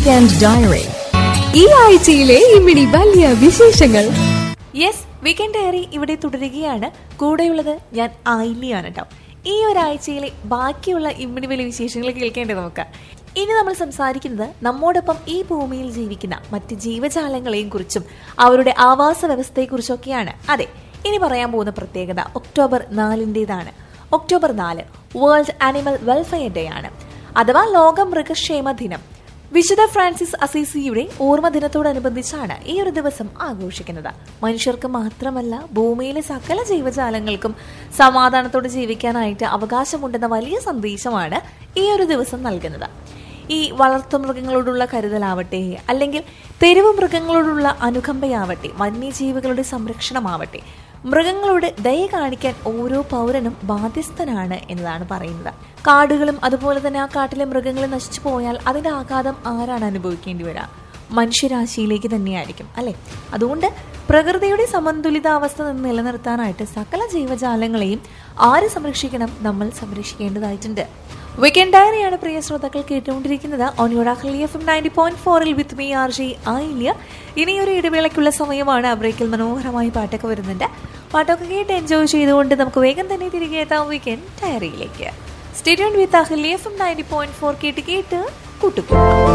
weekend diary ഈ ആഴ്ചയിലെ ഇമ്മിണി വലിയ വിശേഷങ്ങൾ യെസ് വീക്കെൻഡ് ഡയറി ഇവിടെ തുടരുകയാണ് കൂടെയുള്ളത് ഞാൻ ആയില്യാണ് കേട്ടോ ഈ ഒരാഴ്ചയിലെ ബാക്കിയുള്ള ഇമ്മിണി വലിയ വിശേഷങ്ങൾ കേൾക്കേണ്ടത് നമുക്ക് ഇനി നമ്മൾ സംസാരിക്കുന്നത് നമ്മോടൊപ്പം ഈ ഭൂമിയിൽ ജീവിക്കുന്ന മറ്റ് ജീവജാലങ്ങളെയും കുറിച്ചും അവരുടെ ആവാസ വ്യവസ്ഥയെക്കുറിച്ചൊക്കെയാണ് അതെ ഇനി പറയാൻ പോകുന്ന പ്രത്യേകത ഒക്ടോബർ നാലിൻ്റെതാണ് ഒക്ടോബർ നാല് വേൾഡ് ആനിമൽ വെൽഫെയർ ഡേ ആണ് അഥവാ ലോക മൃഗക്ഷേമ ദിനം വിശുദ്ധ ഫ്രാൻസിസ് അസീസിയുടെ ഓർമ്മ ദിനത്തോടനുബന്ധിച്ചാണ് ഈ ഒരു ദിവസം ആഘോഷിക്കുന്നത് മനുഷ്യർക്ക് മാത്രമല്ല ഭൂമിയിലെ സകല ജീവജാലങ്ങൾക്കും സമാധാനത്തോടെ ജീവിക്കാനായിട്ട് അവകാശമുണ്ടെന്ന വലിയ സന്ദേശമാണ് ഈ ഒരു ദിവസം നൽകുന്നത് ഈ വളർത്തുമൃഗങ്ങളോടുള്ള കരുതലാവട്ടെ അല്ലെങ്കിൽ തെരുവ് മൃഗങ്ങളോടുള്ള അനുകമ്പയാവട്ടെ വന്യജീവികളുടെ സംരക്ഷണമാവട്ടെ മൃഗങ്ങളോട് ദയ കാണിക്കാൻ ഓരോ പൗരനും ബാധ്യസ്ഥനാണ് എന്നതാണ് പറയുന്നത് കാടുകളും അതുപോലെ തന്നെ ആ കാട്ടിലെ മൃഗങ്ങൾ നശിച്ചു പോയാൽ അതിന്റെ ആഘാതം ആരാണ് അനുഭവിക്കേണ്ടി വരിക മനുഷ്യരാശിയിലേക്ക് തന്നെയായിരിക്കും അല്ലെ അതുകൊണ്ട് പ്രകൃതിയുടെ സമന്തുലിതാവസ്ഥ നിലനിർത്താനായിട്ട് സകല ജീവജാലങ്ങളെയും ആര് സംരക്ഷിക്കണം നമ്മൾ സംരക്ഷിക്കേണ്ടതായിട്ടുണ്ട് വീക്കെൻഡ് ഡയറിയാണ് പ്രിയ ശ്രോതാക്കൾ കേട്ടുകൊണ്ടിരിക്കുന്നത് ഓണിയോടാക്കൽ എഫ് എം നയൻറ്റി പോയിന്റ് ഫോറിൽ വിത്ത് മീ ആർ ജി ആയില്ല ഇനി ഒരു ഇടവേളയ്ക്കുള്ള സമയമാണ് ആ ബ്രേക്കിൽ മനോഹരമായി പാട്ടൊക്കെ വരുന്നുണ്ട് പാട്ടൊക്കെ കേട്ട് എൻജോയ് ചെയ്തുകൊണ്ട് നമുക്ക് വേഗം തന്നെ തിരികെ എത്താം വീക്കെൻഡ് ഡയറിയിലേക്ക് stadium with Ahalia F M ninety point four കേട്ട് കേട്ട് കൂട്ടുക